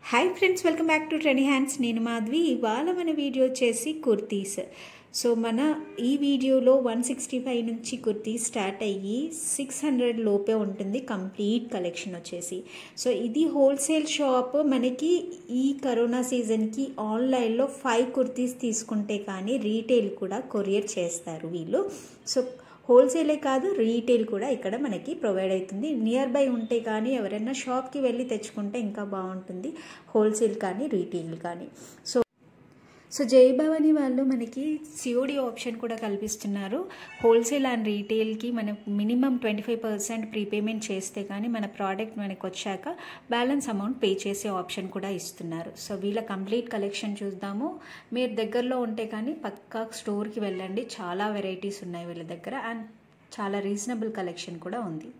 Hi friends welcome back to trendy hands నేను మాధవి ఇవాళ మన వీడియో వచ్చేసి కుర్తీస్ సో మన ఈ వీడియోలో వన్ సిక్స్టీ ఫైవ్ నుంచి కుర్తీ స్టార్ట్ అయ్యి సిక్స్ హండ్రెడ్ లోపే ఉంటుంది కంప్లీట్ కలెక్షన్ వచ్చేసి సో ఇది హోల్సేల్ షాప్ మనకి ఈ కరోనా సీజన్కి ఆన్లైన్లో ఫైవ్ కుర్తీస్ తీసుకుంటే కానీ రీటైల్ కూడా కొరియర్ చేస్తారు వీళ్ళు సో హోల్సేలే కాదు రీటైల్ కూడా ఇక్కడ మనకి ప్రొవైడ్ అవుతుంది నియర్ బై ఉంటే కానీ ఎవరైనా షాప్కి వెళ్ళి తెచ్చుకుంటే ఇంకా బాగుంటుంది హోల్సేల్ కానీ రీటైల్ కానీ సో సో జయభవాని వాళ్ళు మనకి సిఓడి ఆప్షన్ కూడా కల్పిస్తున్నారు హోల్సేల్ అండ్ రీటైల్కి మనం minimum twenty five percent prepayment చేస్తే కానీ మన ప్రోడక్ట్ మనకు వచ్చాక బ్యాలెన్స్ అమౌంట్ పే చేసే ఆప్షన్ కూడా ఇస్తున్నారు సో వీళ్ళ కంప్లీట్ కలెక్షన్ చూద్దాము మీరు దగ్గరలో ఉంటే కానీ పక్కా స్టోర్కి వెళ్ళండి చాలా వెరైటీస్ ఉన్నాయి వీళ్ళ దగ్గర అండ్ చాలా రీజనబుల్ కలెక్షన్ కూడా ఉంది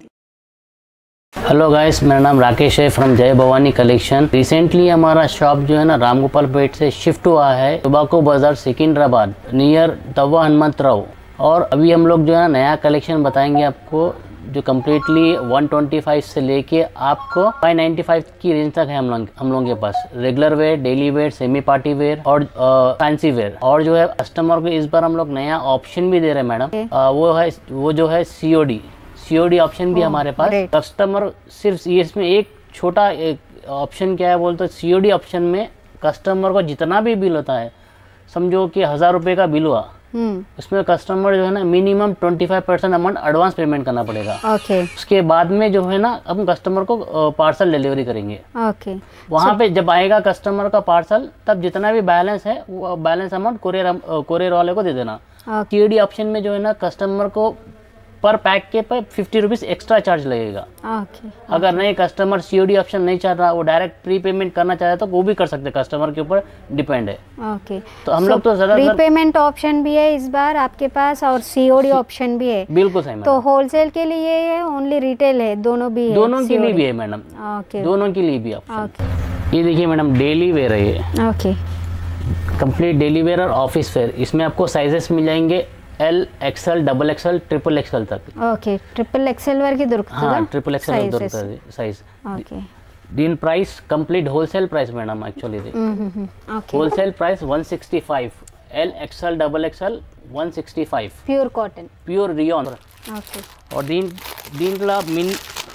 हेलो गाइस मेरा नाम राकेश है from Jai Bhavani collection recently हमारा शॉप जो है ना रामगोपाल पेट से शिफ्ट हुआ है टोबाको बाजार सिकंदराबाद नियर तवा हनुमत राव और अभी हम लोग जो है ना नया कलेक्शन बताएंगे आपको जो कम्प्लीटली 125 से लेके आपको 595 की रेंज तक है हम लोग हम लोगों के पास regular wear daily wear semi party wear और फैंसी वेयर और जो है कस्टमर को इस बार हम लोग नया ऑप्शन भी दे रहे हैं मैडम अ, वो है वो जो है सीओडी सीओडी ऑप्शन भी हमारे पास great. कस्टमर सिर्फ ये इसमें एक छोटा एक ऑप्शन क्या है बोलते सीओडी ऑप्शन में कस्टमर को जितना भी बिल होता है समझो कि हज़ार रुपये का बिल हुआ हम्म उसमें कस्टमर जो है ना minimum twenty five percent amount advance payment करना पड़ेगा ओके उसके बाद में जो है ना हम कस्टमर को पार्सल डिलीवरी करेंगे ओके वहाँ पे जब आएगा कस्टमर का पार्सल तब जितना भी बैलेंस है वो बैलेंस अमाउंट कोरियर कोरियर वाले को दे देना ओके सीओडी ऑप्शन में जो है ना कस्टमर को पर पैक के पर फिफ्टी रुपीज़ एक्स्ट्रा चार्ज लगेगा ओके अगर नहीं कस्टमर सीओडी ऑप्शन नहीं चाह रहा वो डायरेक्ट प्री पेमेंट करना चाहे तो वो भी कर सकते कस्टमर के ऊपर डिपेंड है ओके तो हम लोग तो ज़्यादातर प्रीपेमेंट ऑप्शन भी है इस बार आपके पास और सीओडी ऑप्शन भी है बिल्कुल सही तो मैडम होलसेल के लिए है ओनली रिटेल है दोनों भी है दोनों के लिए COD? भी है मैडम ओके दोनों के लिए भी ऑप्शन ओके ये देखिए मैडम डेली वेयर है ये ओके कंप्लीट डेली वेयर और ऑफिस वेयर इसमें आपको साइजेस मिल जाएंगे L XL double XL triple XL तक ఓకే ట్రిపుల్ ఎక్సెల్ వరకు దొరుకుతుందా हाँ ट्रिपल एक्सएल Sizes. దొరుకుతుంది సైజ్ ఓకే దీని price complete wholesale price madam actually ఇది okay wholesale price one sixty five L XL double XL one sixty five pure cotton pure rayon okay और దీని దీంట్లో మిన్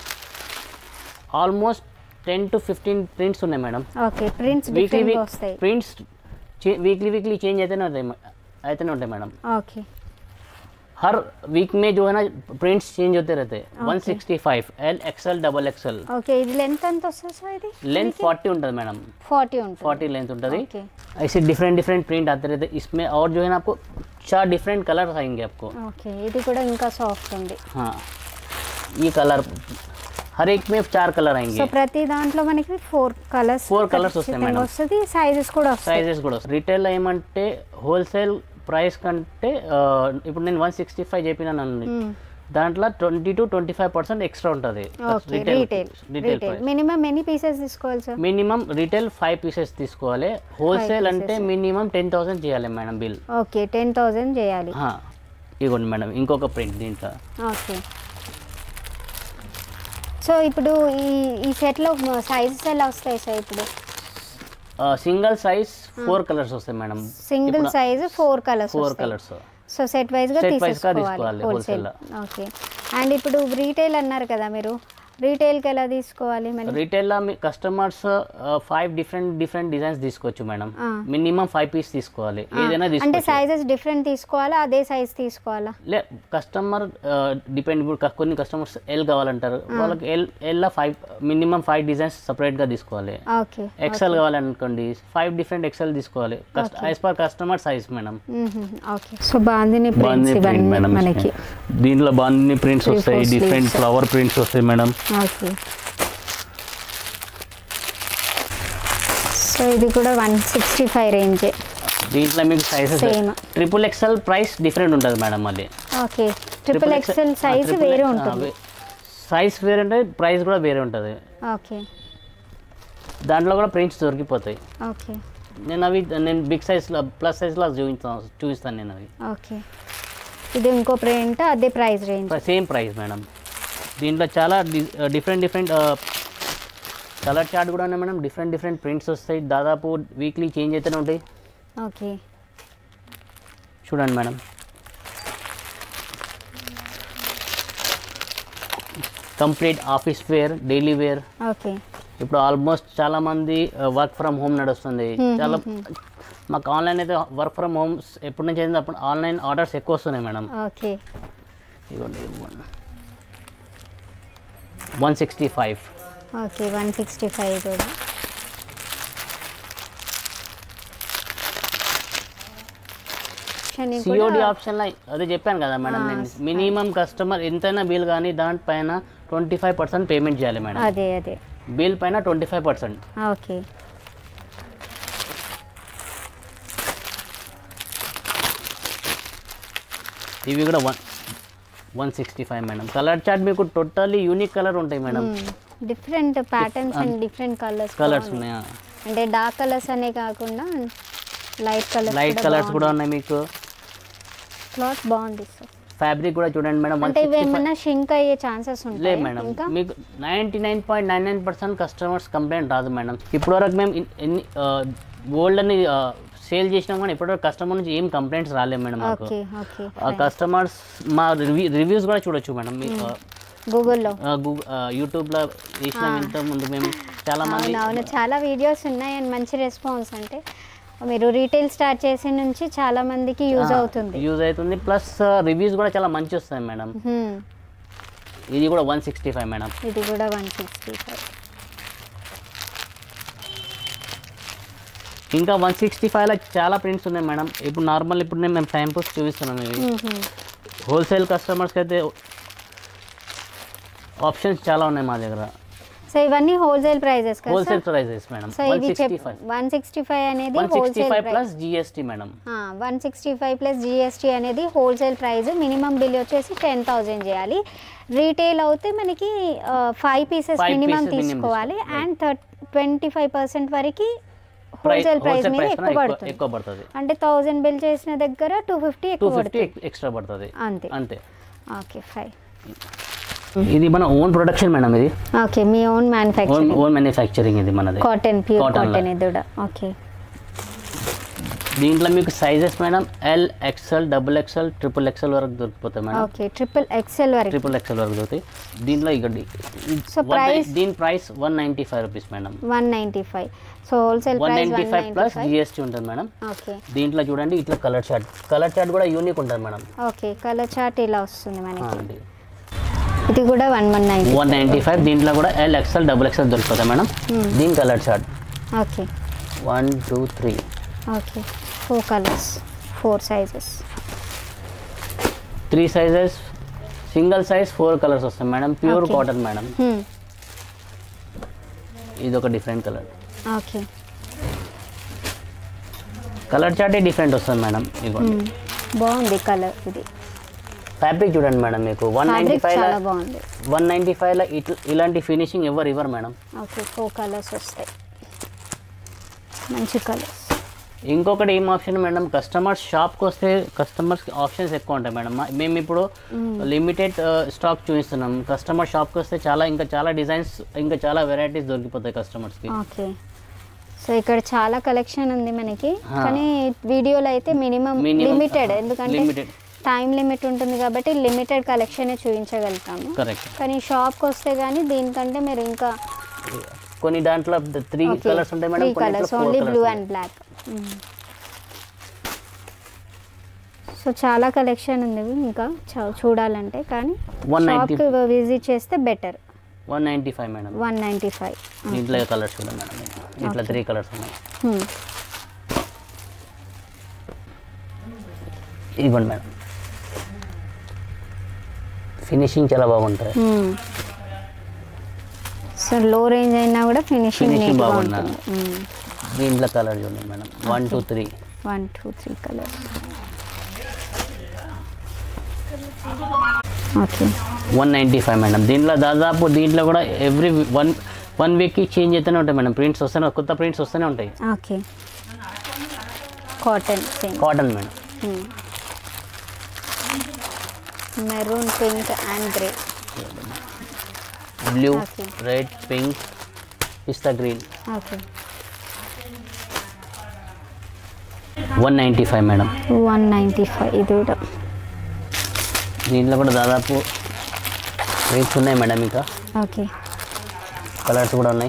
almost ten to fifteen prints ఉన్నాయి madam okay prints weekly different week వస్తాయి prints weekly weekly change అయితేనే ఉంటాయి అయితేనే ఉంటాయి మేడం ఓకే हर वीक में जो है ना प्रिंट्स चेंज होते रहते हैं one sixty five L XL double XL okay ఇది లెంత్ ఎంత వస్తుంది సార్ ఇది लेंथ फोर्टी ఉంటుంది मैडम ఫార్టీ ఉంటుంది फोर्टी लेंथ ఉంటుంది ఓకే ऐसे डिफरेंट डिफरेंट प्रिंट आते रहते हैं इसमें और जो है ना आपको चार डिफरेंट कलर आएंगे आपको ఓకే ఇది కూడా ఇంకా సాఫ్ట్ ఉంది हाँ ये कलर हर एक में चार कलर సో आएंगे ప్రతి దాంట్లో మనకి ఫోర్ కలర్స్ Four colours వస్తాయి మేడం. వస్తుంది సైజెస్ కూడా వస్తాయి సైజెస్ కూడా రిటైల్ ఏమంటే హోల్సేల్ ప్రైస్ కంటే ఆ, ఇప్పుడు నేను వన్ సిక్స్టీ ఫైవ్ చెప్పినాను దాంట్లో twenty to twenty five percent extra ఉంటుంది okay retail retail retail price minimum ఎన్ని పీసెస్ తీసుకోవాలి sir minimum retail five pieces తీసుకోవాలి హోల్సేల్ అంటే మినిమం టెన్ థౌసండ్ చేయాలి madam bill okay ten thousand చేయాలి ఇదిగోండి మేడం ఇంకొక ప్రింట్ దీంట్లో ఓకే సో ఇప్పుడు ఈ ఈ సెట్లో సైజెస్ ఎలా వస్తాయి సార్ ఇప్పుడు సింగిల్ సైజ్ ఫోర్ కలర్స్ వస్తాయి madam single size four colours four colours so set wise గా Set wise గా తీసుకోవాలి తీసుకోవాలి, హోల్సేల్ wholesale ఓకే అండ్ ఇప్పుడు రీటైల్ అన్నారు కదా మీరు రీటైల్కి ఎలా తీసుకోవాలి మళ్ళీ రిటైల్లో మీ customers five different different designs తీసుకోవచ్చు మేడం ఆ. మినిమం ఫైవ్ పీస్ తీసుకోవాలి ఏదైనా అంటే తీసుకోవచ్చు సైజెస్ డిఫరెంట్ తీసుకోవాలా అదే సైజ్ తీసుకోవాలా లే కస్టమర్ డిపెండ్ ఇప్పుడు క- కొన్ని కస్టమర్స్ ఎల్ కావాలంటారు వాళ్ళకి ఎల్ ఎల్లో ఫైవ్ మినిమం ఫైవ్ డిజైన్స్ సపరేట్గా తీసుకోవాలి ఓకే ఎక్సెల్ కావాలనుకోండి ఫైవ్ డిఫరెంట్ ఎక్సెల్ తీసుకోవాలి as per customer size madam okay so Bandhani prints బాగుంది ప్రింట్ ఇవన్నీ మేడం మనకి దీంట్లో బాగుంది ప్రింట్స్ Three, వస్తాయి four different sleeves. Flower prints వస్తాయి మేడం ఓకే సో ఇది కూడా వన్ సిక్స్టీ ఫైవ్ రేంజే దీంట్లో మీకు sizes Same. Triple XL price different ఉంటుంది మేడం మళ్ళీ ఓకే ట్రిపుల్ ఎక్స్ఎల్ సైజ్ వేరే ఉంటుంది సైజ్ వేరే ఉంటుంది ప్రైస్ కూడా వేరే ఉంటుంది ఓకే దాంట్లో కూడా ప్రింట్స్ దొరికిపోతాయి ఓకే నేను అవి నేను బిగ్ సైజ్లో ప్లస్ సైజ్లో చూపిస్తాను చూపిస్తాను నేను అవి ఓకే ఇది ఇంకో ప్రింట్ అదే price range same price madam దీంట్లో చాలా డిఫరెంట్ డిఫరెంట్ కలర్ చార్ట్ కూడా ఉన్నాయి మేడం డిఫరెంట్ డిఫరెంట్ ప్రింట్స్ వస్తాయి దాదాపు వీక్లీ చేంజ్ అయితేనే ఉంటాయి ఓకే చూడండి madam complete office wear daily wear okay ఇప్పుడు ఆల్మోస్ట్ చాలా మంది వర్క్ ఫ్రమ్ హోమ్ నడుస్తుంది చాలా మాకు ఆన్లైన్ అయితే వర్క్ ఫ్రమ్ హోమ్ ఎప్పటి నుంచి అయింది అప్పుడు ఆన్లైన్ ఆర్డర్స్ ఎక్కువ వస్తున్నాయి మేడం ఓకే ఇదిగోండి one sixty five okay one sixty five కూడా శని సిఓడి కూడా ఆప్షన్ అదే చెప్పాను కదా మేడం నేను మినిమం కస్టమర్ ఎంతైనా బిల్ కానీ దానిపైన ట్వంటీ ఫైవ్ పర్సెంట్ పేమెంట్ చేయాలి మేడం అదే అదే బిల్ పైన ట్వంటీ ఫైవ్ పర్సెంట్ ఓకే ఇవి కూడా one one sixty five madam colour chart మీకు టోటల్లీ యూనిక్ కలర్ ఉంటాయి madam different patterns and different colours colours ఉన్నాయా అంటే డార్క్ కలర్స్ అనే కాకుండా లైట్ కలర్స్ లైట్ కలర్స్ కూడా ఉన్నాయి మీకు క్లాత్ బాగుంది సార్ ఫ్యాబ్రిక్ కూడా చూడండి మేడం వన్ అంటే ఇవి ఏమన్నా షింక్ అయ్యే ఛాన్సెస్ లేదు ఉంటాయి మేడం ఇంకా మీకు ninety nine point nine nine percent customers complaint రాదు మేడం ఇప్పటివరకు మేము ఇన్- ఎన్ని గోల్డ్ అని సేల్ చేసినాం కానీ ఇప్పటివరకు కస్టమర్ నుంచి ఏం కంప్లైంట్స్ రాలేదు మేడం మాకు ఓకే ఓకే ఆ కస్టమర్స్ మా రివ్యూ రివ్యూస్ కూడా చూడొచ్చు మేడం మీ గూగుల్లో గూగుల్ యూట్యూబ్లో వేసినాం ఇంత ముందు మేము చాలా మంది అవును అవును చాలా వీడియోస్ ఉన్నాయి అండ్ మంచి రెస్పాన్స్ అంటే మీరు రీటైల్ స్టార్ట్ చేసే నుంచి చాలా మందికి యూజ్ అవుతుంది యూజ్ అవుతుంది ప్లస్ రివ్యూస్ కూడా చాలా మంచి వస్తాయి మేడం హ్మ్. ఇది కూడా వన్ సిక్స్టీ ఫైవ్ మేడం ఇది కూడా వన్ సిక్స్టీ ఫైవ్ ఇంకా వన్ సిక్స్టీ ఫైవ్లో చాలా ప్రింట్స్ ఉన్నాయి మేడం ఇప్పుడు నార్మల్ ఇప్పుడు నేను మేము శాంపుల్స్ చూపిస్తున్నాం ఇవి హోల్సేల్ కస్టమర్స్కి అయితే ఆప్షన్స్ చాలా ఉన్నాయి మా దగ్గర సో ఇవన్నీ హోల్సేల్ ప్రైజెస్ కదా wholesale prices madam so one ఇవి sixty five one sixty five అనేది one sixty wholesale five price plus GST madam one sixty five plus GST అనేది హోల్సేల్ ప్రైస్ మినిమం బిల్ వచ్చేసి టెన్ థౌజండ్ చేయాలి retail అయితే మనకి five pieces Five minimum pieces minimum తీసుకోవాలి తీసుకోవాలి. And థర్ twenty five percent వరకు ప్రైస్ హోల్సేల్ ప్రైస్ హోల్సేల్ మీద ప్రైస్ ఎక్కువ పడుతుంది ఎక్కువ పడుతుంది అంటే థౌజండ్ బిల్ చేసిన దగ్గర టూ ఫిఫ్టీ టూ ఎక్కువ ఫిఫ్టీ పడుతుంది ఎక్స్ట్రా పడుతుంది అంతే అంతే ఓకే ఫైవ్ ఇది మన ఓన్ ప్రొడక్షన్ మేడం ఇది ఓకే మీ own own manufacturing own manufacturing ఇది మనది కాటన్ ప్యూర్ Cotton కాటన్ లో. ఇది కూడా ఓకే దీంట్లో మీకు sizes madam L XL double XL triple XL వరకు దొరికిపోతాయి మేడం ఓకే ట్రిపుల్ ఎక్సెల్ వరకు ట్రిపుల్ ఎక్స్ఎల్ వరకు దొరుకుతాయి దీంట్లో ఇక్కడ So price? దీని price one ninety five rupees madam one ninety five so wholesale one price ninety one five ninety plus five GST ఉంటుంది madam okay దీంట్లో చూడండి ఇట్లా కలర్ చార్ట్ కలర్ చార్ట్ కూడా యూనిక్ ఉంటుంది మేడం ఓకే కలర్ చార్ట్ ఇలా వస్తుంది మనకి అండి ఇది కూడా one one nine one ninety five దీంట్లో కూడా ఎల్ ఎక్స్ఎల్ డబుల్ ఎక్స్ఎల్ దొరుకుతాయి మేడం దీని colour chart okay one two three okay four colours four sizes three sizes single size four colours వస్తాయి madam pure Okay. Cotton madam ఇది ఒక different colour okay colour చార్టే different వస్తుంది madam ఇదిగోండి బాగుంది colour ఇది ఫ్యాబ్రిక్ చూడండి మేడం మీకు వన్ నైంటీ ఫ్యాబ్రిక్ ఫైవ్ చాలా బాగుంది వన్ నైంటీ ఫైవ్లో ఇట్లా ఇలాంటి ఫినిషింగ్ ఎవరు ఇవ్వరు మేడం ఓకే ఫోర్ కలర్స్ వస్తాయి మంచి కలర్స్ ఇంకొకటి ఏం ఆప్షన్ మేడం కస్టమర్స్ షాప్కి వస్తే కస్టమర్స్ ఆప్షన్స్ ఎక్కువ ఉంటాయి మేడం మా- మేము ఇప్పుడు లిమిటెడ్ స్టాక్ చూపిస్తున్నాం కస్టమర్ షాప్కి వస్తే చాలా ఇంకా చాలా డిజైన్స్ ఇంకా చాలా వెరైటీస్ దొరికిపోతాయి కస్టమర్స్కి ఓకే సో ఇక్కడ చాలా కలెక్షన్ ఉంది మనకి ఆ. కానీ వీడియోలో అయితే మినిమం Minimum, లిమిటెడ్ ఆ, ఎందుకంటే limited. టైం లిమిట్ ఉంటుంది కాబట్టి లిమిటెడ్ కలెక్షనే చూపించగలుగుతాము కరెక్ట్ కానీ షాప్కి వస్తే కానీ దీనికంటే మీరు ఇంకా కొన్ని దాంట్లో త్రీ కలర్స్ ఉంటాయి మేడం త్రీ కొన్ని colours four only blue colours and black so చాలా కలెక్షన్ ఉంది ఇంకా చూ- చూడాలంటే కానీ 190. షాప్కి విజిట్ చేస్తే better one ninety five madam one ninety five దీంట్లో కలర్స్ చూడండి మేడం ఇట్లా త్రీ కలర్స్ ఉన్నాయి ఇవ్వండి మేడం ఫినిషింగ్ చాలా బాగుంటుంది సో లో రేంజ్ అయినా కూడా ఫినిషింగ్ Finishing నీట్గా బాగున్నా. ఉంటుంది దీంట్లో కలర్ చూడండి madam one two three one two three colours okay one ninety five madam దీంట్లో దాదాపు దీంట్లో కూడా ఎవ్రీ వన్ వన్ వీక్కి చేంజ్ అవుతూనే ఉంటాయి మేడం ప్రింట్స్ వస్తూనే కొత్త ప్రింట్స్ వస్తూనే ఉంటాయి okay cotton same cotton madam maroon pink and grey blue Okay. Red pink పిస్తా green okay one ninety five madam one ninety five ఇది కూడా దీంట్లో కూడా దాదాపు రేట్స్ ఉన్నాయి మేడం ఇంకా ఓకే కలర్స్ కూడా ఉన్నాయి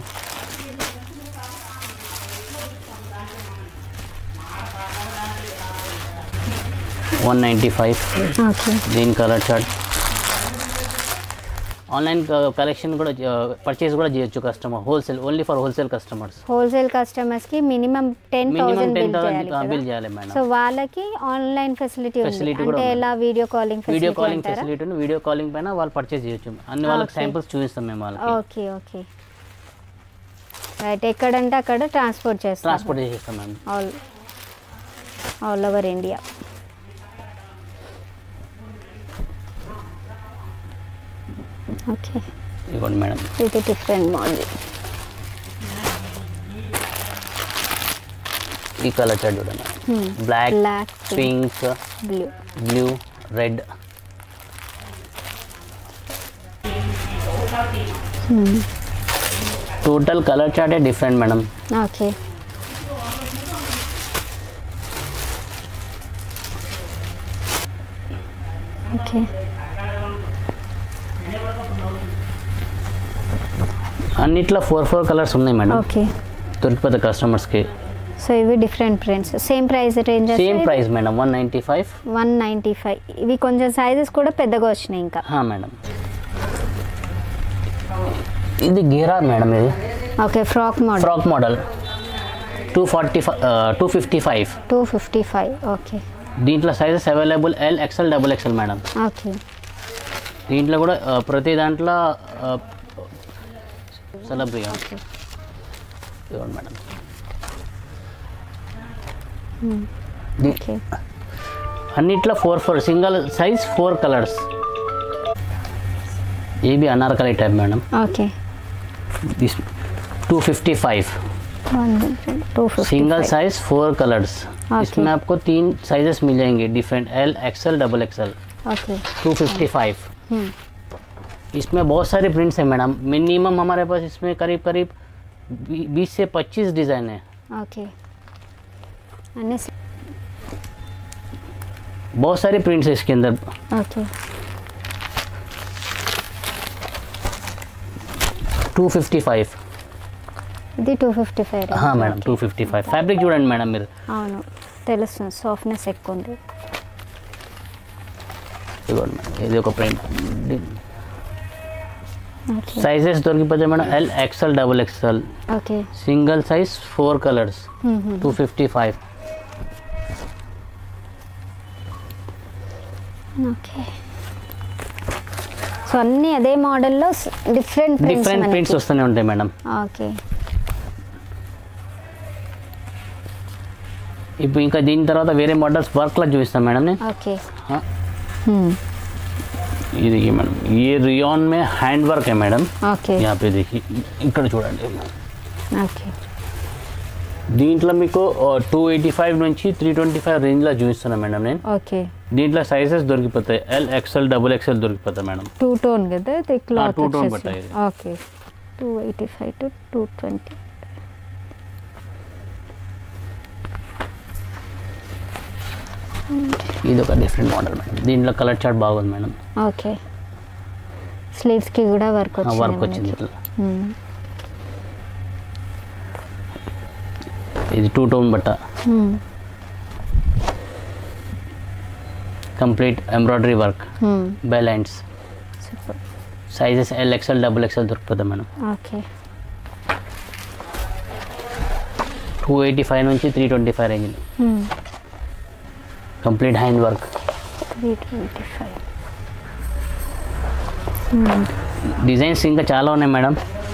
వన్ నైంటీ ఫైవ్ ఓకే దీని కలర్ చార్ట్ ఆన్లైన్ కలెక్షన్ కూడా పర్చేస్ కూడా చేయొచ్చు customer wholesale only for wholesale customers wholesale కస్టమర్స్కి minimum ten minimum thousand ten bill చేయాలి థౌసండ్ బిల్ కదా చేయాలి మేడం సో వాళ్ళకి ఆన్లైన్ ఫెసిలిటీ ఉంది Facility కూడా అంటే ఉంది. ఎలా video calling video facility calling అంటారా ఫెసిలిటీ ఉంది వీడియో కాలింగ్ పైన వాళ్ళు పర్చేస్ చేయొచ్చు అన్ని వాళ్ళకి Okay. శాంపుల్స్ చూపిస్తాం మేము వాళ్ళకి ఓకే ఓకే రైట్ ఎక్కడంటే అక్కడ ట్రాన్స్పోర్ట్ చేస్తాం ట్రాన్స్పోర్ట్ చేసేస్తాం మేము all all over India okay ఇదిగోండి మేడం ఇది డిఫరెంట్ మోడల్ ఈ కలర్ చార్ట్ చూడండి black black pink blue blue red total colour చార్టే డిఫరెంట్ మేడం ఓకే ఓకే అన్నిట్లో ఫోర్ ఫోర్ కలర్స్ ఉన్నాయి మేడం ఓకే దొరికిపోతే కస్టమర్స్కి సో ఇవి different prints same price range same price madam one ninety five one ninety five ఇవి కొంచెం sizes కూడా పెద్దగా వచ్చినాయి ఇంకా మేడం ఇది గేరా మేడం ఇది okay frock model frock model two forty five two fifty five two fifty five okay దీంట్లో sizes available L XL double XL madam okay దీంట్లో కూడా ఆ, ప్రతి దాంట్లో సెలబ్రిగా ఇవ్వండి మేడం దీ- ఓకే అన్నిట్లో four four single size four colours ये भी Anarkali type madam okay this two fifty five two fifty single size four colours Okay. इसमें आपको तीन साइजेस मिल जाएंगे different L XL double XL okay two fifty five इसमें बहुत सारे प्रिंट्स हैं मैडम मिनिमम हमारे पास इसमें करीब करीब बीस से पच्चीस डिज़ाइन है ఓకే అన్నీ बहुत सारे प्रिंट्स है इसके अंदर ఓకే टू फिफ्टी फाइव ఇది టూ ఫిఫ్టీ ఫైవ్ हाँ madam two fifty five fabric చూడండి మేడం మీరు అవును తెలుస్తుంది సాఫ్ట్నెస్ ఎక్కువ ఉంది ఇదిగోండి మేడం ఇది ఒక ప్రింట్ ఓకే సైజెస్ దొరికిపోతే madam L XL double XL okay single size four colours two fifty five okay so అన్నీ అదే మోడల్లో డిఫరెంట్ ప్రింట్స్ డిఫరెంట్ ప్రింట్స్ వస్తూనే ఉంటాయి మేడం ఓకే ఇప్పుడు ఇంకా దీని తర్వాత వేరే మోడల్స్ వర్క్లో చూపిస్తాం మేడం నేను ఓకే हाँ, ये देखिए मैडम ये रियॉन में हैंड वर्क है मैडम ఓకే यहाँ पे देखिए ఇక్కడ చూడండి ఓకే దీంట్లో మీకు టూ ఎయిటీ ఫైవ్ నుంచి త్రీ ట్వంటీ ఫైవ్ రేంజ్లో చూపిస్తున్నాను మేడం నేను ఓకే దీంట్లో సైజెస్ దొరికిపోతాయి ఎల్ ఎక్స్ఎల్ డబుల్ ఎక్స్ఎల్ దొరికిపోతాయి మేడం టూ టోన్ కదా ఇది క్లాత్ two tone వచ్చేసి పట్టాయి ఇది. Okay two eighty five to two twenty ఇది ఒక డిఫరెంట్ మోడల్ మేడం దీంట్లో కలర్ చార్ట్ బాగుంది మేడం ఓకే స్లీవ్స్కి కూడా వర్క్ వచ్చింది వర్క్ వచ్చింది మనకి. ఇట్లా మ్మ్. ఇది టూ టోన్ బట్ట hmm. Complete embroidery work hmm. బెలైన్స్ super sizes L XL double XL దొరికిపోతాయి madam okay two eighty five నుంచి three twenty five range hmm. Complete hand work three twenty five designs ఇంకా చాలా ఉన్నాయి మేడం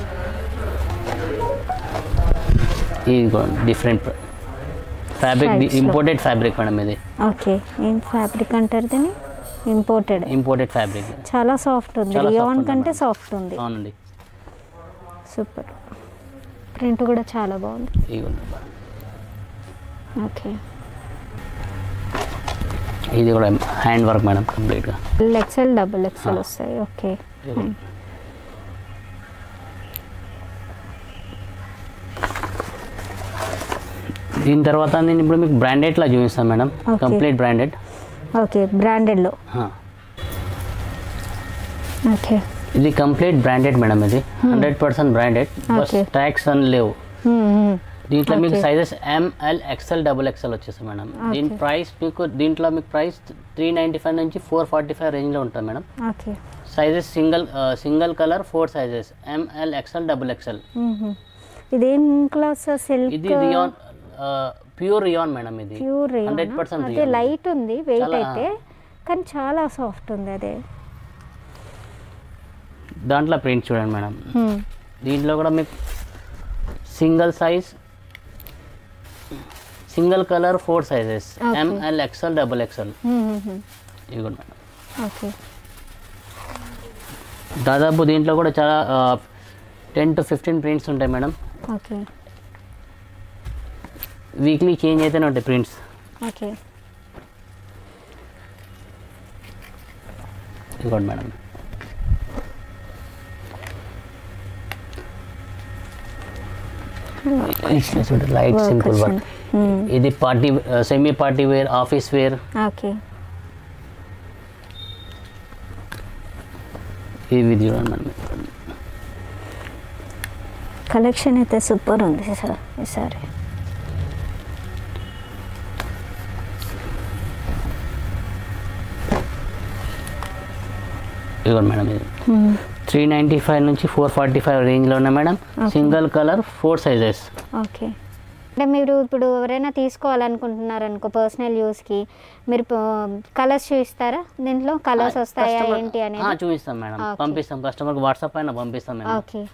ఇది different fabric Stripes లో. Imported fabric madam ఇది okay ఏం fabric అంటారు దీన్ని ఇంపోర్టెడ్ ఇంపోర్టెడ్ ఫ్యాబ్రిక్ చాలా సాఫ్ట్ ఉంది చాలా soft రియాన్ ఉంది కంటే మేడం. సాఫ్ట్ ఉంది అవునండి సూపర్ ప్రింట్ కూడా చాలా బాగుంది ఇది ఉంది. ఓకే ఇది కూడా హ్యాండ్ వర్క్ మేడం కంప్లీట్గా ఎక్సెల్ డబుల్ ఎక్సెల్ వస్తాయి ఓకే దీని తర్వాత నేను ఇప్పుడు మీకు బ్రాండెడ్లా చూపిస్తాను madam Okay. Complete branded okay బ్రాండెడ్లో ఓకే ఇది కంప్లీట్ బ్రాండెడ్ మేడం ఇది హండ్రెడ్ పర్సెంట్ బ్రాండెడ్ బస్ Okay. ట్యాక్స్ అని లేవు దీంట్లో మీకు Okay. Sizes M L XL double XL వచ్చేస్తాయి మేడం దీని Okay. ప్రైస్ మీకు దీంట్లో మీకు ప్రైస్ త్రీ నైంటీ ఫైవ్ నుంచి ఫోర్ ఫార్టీ ఫైవ్ రేంజ్లో ఉంటుంది madam okay sizes single single colour four sizes M L XL double XL ఇదేం క్లాస్ సిల్క్ ఇది రియాన్ ప్యూర్ రియాన్ మేడం ఇది ప్యూర్ హండ్రెడ్ పర్సెంట్ అదే లైట్ ఉంది వెయిట్ చాలా- అయితే కానీ చాలా సాఫ్ట్ ఉంది అదే దాంట్లో ప్రింట్ చూడండి మేడం Hmm. దీంట్లో కూడా మీకు single size single colour four sizes Okay. M L XL double XL Hmm, hmm, hmm. ఇవి కూడా మేడం ఓకే దాదాపు దీంట్లో కూడా చాలా టెన్ టు ఫిఫ్టీన్ ప్రింట్స్ ఉంటాయి మేడం ఓకే వీక్లీ చేంజ్ అయితేనే ఉంటాయి ప్రింట్స్ ఓకే ఇదిగోండి madam light Work simple work వచ్చింది. Hmm. ఇది party semi party wear office wear okay ఇవి చూడండి మేడం కలెక్షన్ అయితే సూపర్ ఉంది సార్ ఈసారి ఇదిగోండి మేడం ఇది త్రీ నైంటీ ఫైవ్ నుంచి ఫోర్ ఫార్టీ ఫైవ్ రేంజ్లో ఉన్నాయి madam single colour four sizes okay అంటే మీరు ఇప్పుడు ఎవరైనా తీసుకోవాలనుకుంటున్నారు అనుకో పర్సనల్ యూస్కి మీరు కలర్స్ చూపిస్తారా దీంట్లో కలర్స్ వస్తాయా ఏంటి అనేది చూపిస్తాం మేడం Okay. పంపిస్తాం కస్టమర్కి వాట్సాప్ పైన పంపిస్తాం మేడం ఓకే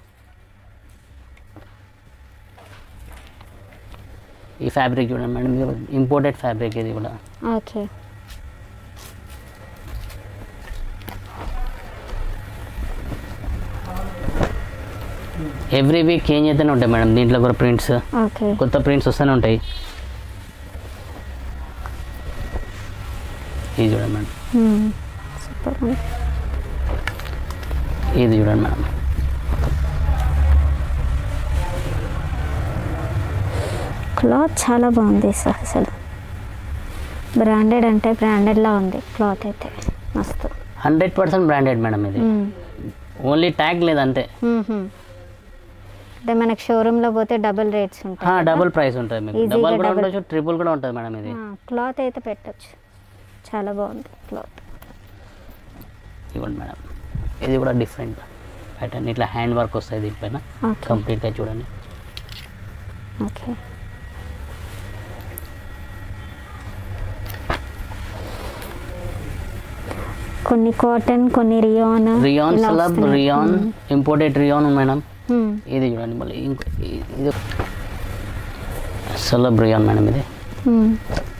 ఈ ఫ్యాబ్రిక్ చూడండి మేడం ఇంపోర్టెడ్ ఫ్యాబ్రిక్ ఇది కూడా ఓకే ఎవ్రీ వీక్ చేంజ్ అయితేనే ఉంటాయి మేడం దీంట్లో కూడా ప్రింట్స్ ఓకే కొత్త ప్రింట్స్ వస్తూనే ఉంటాయి ఇది చూడండి మేడం సూపర్ ఇది చూడండి మేడం క్లాత్ చాలా బాగుంది సార్ అసలు బ్రాండెడ్ అంటే బ్రాండెడ్లా ఉంది క్లాత్ అయితే మస్తు హండ్రెడ్ పర్సెంట్ బ్రాండెడ్ మేడం ఇది మ్మ్. ఓన్లీ ట్యాగ్ లేదు అంతే మ్మ్హ్మ్. అంటే మనకి షోరూంలో పోతే డబుల్ రేట్స్ ఉంటాయి డబుల్ ప్రైస్ ఉంటుంది మీకు Easy గా డబల్ కూడా double. ఉండొచ్చు ట్రిపుల్ కూడా ఉంటుంది మేడం ఇది క్లాత్ అయితే పెట్టచ్చు చాలా బాగుంది క్లాత్ ఇవ్వండి మేడం ఇది కూడా డిఫరెంట్ ప్యాటర్న్ ఇట్లా హ్యాండ్ వర్క్ వస్తుంది దీనిపైన ఓకే కంప్లీట్గా చూడండి ఓకే కొన్ని కాటన్ కొన్ని రియాన్ రియాన్ ఇలా సలబ్ వస్తున్నాయి. Rayon imported rayon madam hmm. ఇది చూడండి మళ్ళీ ఇంకో ఇ- ఇది సలబ్ రియాన్ మేడం ఇది మ్మ్.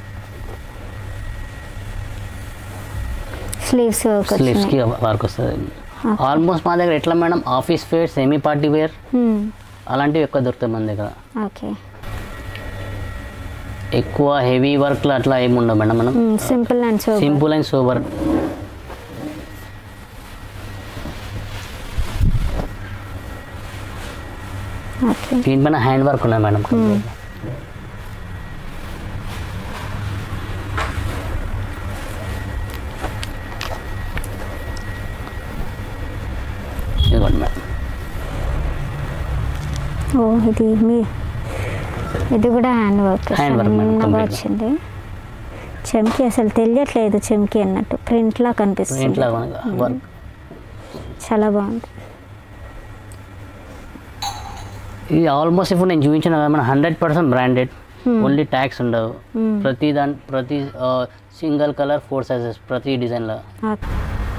స్లీవ్స్ వర్క్ స్లీవ్స్కి వర్క్ వస్తుంది ఆల్మోస్ట్ మా దగ్గర ఎట్లా madam office wear semi party wear అలాంటివి ఎక్కువ దొరుకుతాయి మన దగ్గర ఓకే ఎక్కువ హెవీ వర్క్లు అట్లా ఏమి ఉండవు మేడం మనం simple and so simple and super okay దీనిపైన హ్యాండ్ వర్క్ ఉన్నాయి మేడం complete. ఇదిగోండి మేడం ఓ ఇది మీ ఇది కూడా hand work Hand work madam, చిన్నగా complete గా. వచ్చింది చెమ్కి అసలు తెలియట్లేదు చెమ్కి అన్నట్టు ప్రింట్ లా కనిపిస్తుంది ఇంట్లో వర్క్ చాలా బాగుంది ఇది ఆల్మోస్ట్ ఇప్పుడు నేను చూపించిన కదా మన hundred percent branded only tax ఉండవు Hmm. ప్రతి దాని ప్రతి సింగిల్ కలర్ ఫోర్ సైజెస్ ప్రతి डिजाइन ఓకే.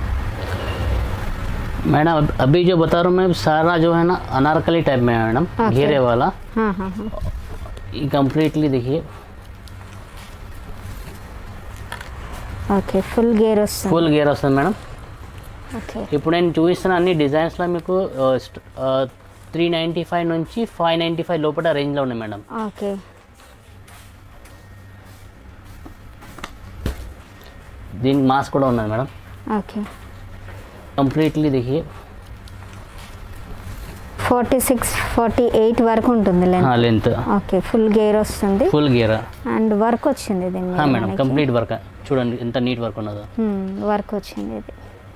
मैडम अब- अभी जो बता रहा हूँ मैं सारा जो है ना अनारकली टाइप में है मैडम Okay. घेरे वाला హా, హా, హా. ये कम्प्लीटली देखिए ఓకే ఫుల్ గేర్ వస్తుంది ఫుల్ గేర్ వస్తుంది మేడం ఓకే ఇప్పుడు నేను చూపిస్తున్న అన్ని డిజైన్స్లో మీకు త్రీ నైంటీ ఫైవ్ నుంచి ఫైవ్ నైంటీ ఫైవ్ లోపల రేంజ్లో ఉన్నాయి మేడం ఓకే దీనికి మాస్క్ కూడా ఉన్నది మేడం ఓకే कंप्लीटली देखिए ఫార్టీ సిక్స్ ఫార్టీ ఎయిట్ వరకు ఉంటుంది లెంత్ లెంత్ ఓకే ఫుల్ గేర్ వస్తుంది ఫుల్ గేర్ అండ్ వర్క్ వచ్చింది దీని మీద మేడం మనకి. కంప్లీట్ వర్క్ చూడండి ఎంత నీట్ వర్క్ ఉన్నదో మ్మ్, వర్క్ వచ్చింది ఇది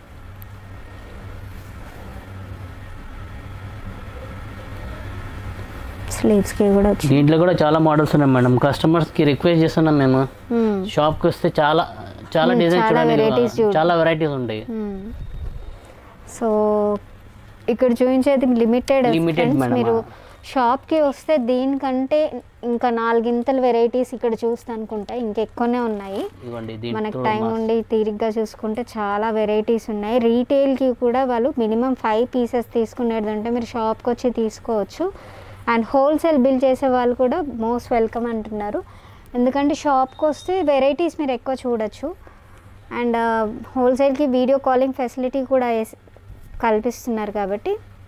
స్లీవ్స్కి కూడా వచ్చింది దీంట్లో కూడా చాలా మోడల్స్ ఉన్నాయి మేడం కస్టమర్స్కి రిక్వెస్ట్ చేస్తున్నాం మేము మ్మ్. షాప్కి వస్తే చాలా చాలా Hmm, డిజైన్ చాలా చూడండి varieties చూడు. చాలా వెరైటీస్ ఉంటాయి మ్మ్. సో ఇక్కడ చూపించేది లిమిటెడ్ Limited madam. మీరు షాప్కి వస్తే దీనికంటే ఇంకా నాలుగింతల వెరైటీస్ ఇక్కడ చూస్తే అనుకుంటా ఇంకెక్కువనే ఉన్నాయి ఇవ్వండి మనకు దీంట్లో టైం మా- ఉండి తీరిగ్గా చూసుకుంటే చాలా వెరైటీస్ ఉన్నాయి రీటైల్కి కూడా వాళ్ళు మినిమం ఫైవ్ పీసెస్ తీసుకునేది ఉంటే మీరు షాప్కి వచ్చి తీసుకోవచ్చు అండ్ హోల్సేల్ బిల్ చేసే వాళ్ళు కూడా మోస్ట్ వెల్కమ్ అంటున్నారు ఎందుకంటే షాప్కి వస్తే వెరైటీస్ మీరు ఎక్కువ చూడొచ్చు అండ్ హోల్సేల్కి వీడియో కాలింగ్ ఫెసిలిటీ కూడా ఏస్- కల్పిస్తున్నారు కాబట్టి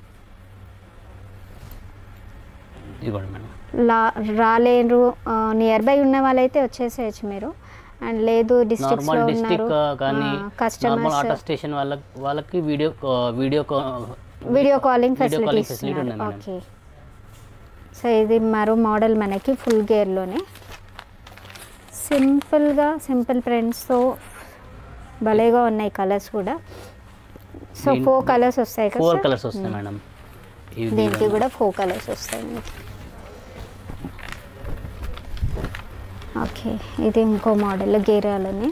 ఇవ్వండి మేడం లా రాలేరు నియర్ బై ఉన్న వాళ్ళైతే వచ్చేసేయచ్చు మీరు అండ్ లేదు డిస్ట్రిక్ట్స్లో నార్మల్ ఉన్నారు డిస్టిక్ కానీ నార్మల్ ఆటో కస్టమర్స్ స్టేషన్ వాళ్ళకి వాళ్ళకి video video video calling video facility calling facility ఇస్తున్నారు ఉంది మేడం ఓకే సో ఇది మరో మోడల్ మనకి ఫుల్ గేర్లోనే సింపుల్గా సింపుల్ ప్రింట్స్తో భలేగా ఉన్నాయి కలర్స్ కూడా సో దీన్- ఫోర్ కలర్స్ వస్తాయి కదా ఫోర్ sir? కలర్స్ వస్తాయి మేడం ఇవి దీనికి కూడా ఫోర్ కలర్స్ వస్తాయి మీకు ఓకే ఇది ఇంకో మోడల్ గేరాలోనే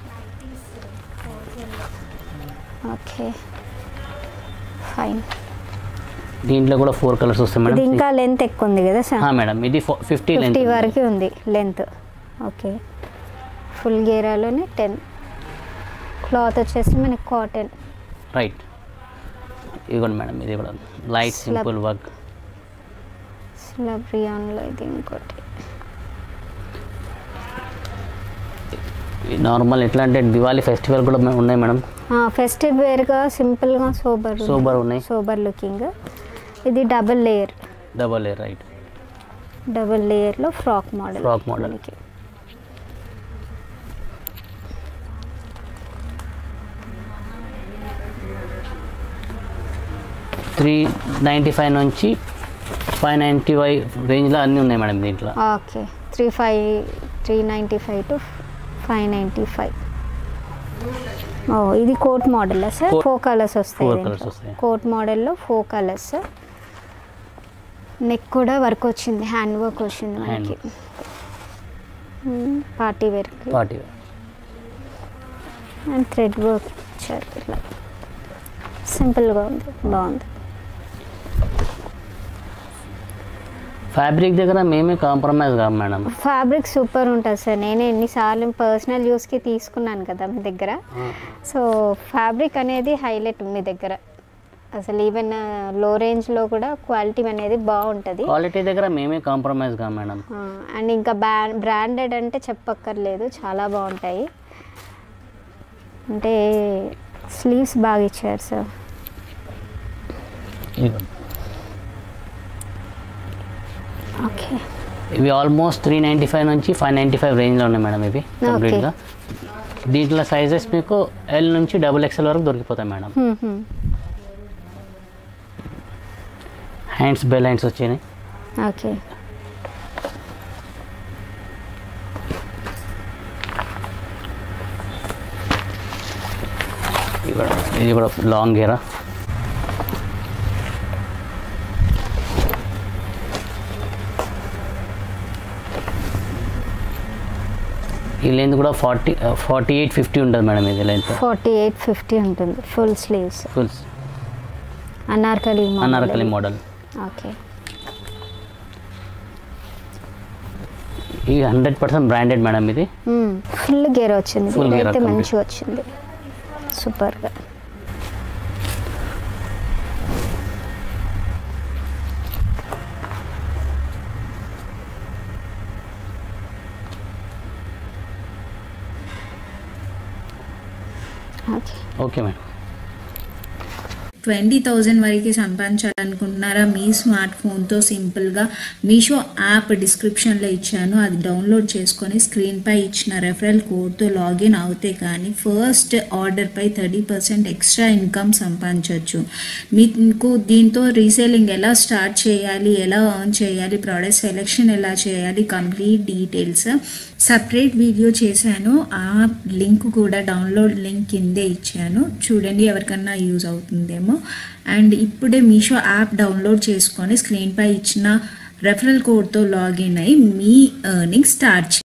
ఓకే ఫైన్ దీంట్లో కూడా ఫోర్ కలర్స్ వస్తాయి ఇది మేడం ఇంకా లెంత్ ఎక్కువ ఉంది కదా సార్ ఆ, మేడం ఇది ఫిఫ్టీ లెంత్ ఫిఫ్టీ వరకు ఉంది లెంత్ ఓకే ఫుల్ గేరాలోనే టెన్ క్లాత్ వచ్చేసి మనకి కాటన్ రైట్ ఇదిగోండి మేడం ఇది కూడా light Slab. Simple work slub రియాన్లో ఇది ఇంకోటి నార్మల్ ఎట్లా అంటే దివాళీ ఫెస్టివల్ కూడా మే- ఉన్నాయి మేడం ఫెస్టివ్ వేర్గా సింపుల్గా సోబర్ సూపర్ ఉన్నాయి సోబర్ లుకింగ్ ఇది double layer double right double లేయర్లో frock model Frock model. Three ninety five నుంచి ఫైవ్ నైంటీ ఫైవ్ రేంజ్లో అన్నీ ఉన్నాయి మేడం దీంట్లో okay three five three ninety five to five ninety five ఓ ఇది coat model sir Coat- four colours వస్తాయి Four దీంట్లో. colours వస్తాయి. కోట్ మోడల్లో ఫోర్ కలర్స్ నెక్ కూడా వర్క్ వచ్చింది హ్యాండ్ వర్క్ వచ్చింది Hand మనకి పార్టీ వేర్కి పార్టీ అండ్ థ్రెడ్ వర్క్ ఇచ్చారు ఇట్లా సింపుల్గా ఉంది బాగుంది ఫ్యాబ్రిక్ దగ్గర మేమే కాంప్రమైజ్ కాదు మేడం ఫ్యాబ్రిక్ సూపర్ ఉంటుంది సార్ నేను ఎన్నిసార్లు పర్సనల్ యూస్కి తీసుకున్నాను కదా మీ దగ్గర సో ఫ్యాబ్రిక్ అనేది హైలైట్ మీ దగ్గర అసలు ఈవెన్ లో రేంజ్లో కూడా క్వాలిటీ అనేది బాగుంటుంది క్వాలిటీ దగ్గర మేమే కాంప్రమైజ్ కాదు మేడం అండ్ ఇంకా బ్రా బ్రాండెడ్ అంటే చెప్పక్కర్లేదు చాలా బాగుంటాయి అంటే స్లీవ్స్ బాగా ఇచ్చారు సార్ ఓకే ఇవి ఆల్మోస్ట్ త్రీ నైంటీ ఫైవ్ నుంచి ఫైవ్ నైంటీ ఫైవ్ రేంజ్లో ఉన్నాయి మేడం ఇవి కంప్లీట్గా దీంట్లో సైజెస్ మీకు ఎల్ నుంచి డబుల్ ఎక్స్ఎల్ వరకు దొరికిపోతాయి మేడం హ్యాండ్స్ బెల్ హ్యాండ్స్ వచ్చినాయి ఓకే ఇది కూడా ఇది కూడా లాంగ్ గేరా ఈ లెంత్ కూడా ఫార్టీ ఫార్టీ ఎయిట్ ఫిఫ్టీ ఉంటుంది మేడం ఇది లెంత్ ఫార్టీ ఎయిట్ ఫిఫ్టీ ఉంటుంది full sleeves full anarkali model. Anarkali model okay ఇది హండ్రెడ్ పర్సెంట్ బ్రాండెడ్ మేడం ఇది ఫుల్ గేర్ వచ్చింది Full gear అయితే complete. మంచిగా వచ్చింది సూపర్గా okay okay madam twenty thousand వరకు సంపాదించాలనుకుంటున్నారా మీ స్మార్ట్ ఫోన్తో సింపుల్గా మీషో యాప్ డిస్క్రిప్షన్లో ఇచ్చాను అది డౌన్లోడ్ చేసుకొని స్క్రీన్పై ఇచ్చిన రెఫరల్ కోడ్తో లాగిన్ అవుతే కానీ ఫస్ట్ ఆర్డర్పై థర్టీ పర్సెంట్ ఎక్స్ట్రా ఇన్కమ్ సంపాదించవచ్చు మీకు దీంతో రీసేలింగ్ ఎలా స్టార్ట్ చేయాలి ఎలా ఆన్ చేయాలి ప్రోడక్ట్ సెలెక్షన్ ఎలా చేయాలి కంప్లీట్ డీటెయిల్స్ సపరేట్ వీడియో చేశాను ఆ లింక్ కూడా డౌన్లోడ్ లింక్ కిందే ఇచ్చాను చూడండి ఎవరికన్నా యూజ్ అవుతుందేమో అండ్ ఇప్పుడే మీషో యాప్ డౌన్లోడ్ చేసుకొని స్క్రీన్పై ఇచ్చిన రెఫరల్ కోడ్తో లాగిన్ అయ్యి మీ ఎర్నింగ్ స్టార్ట్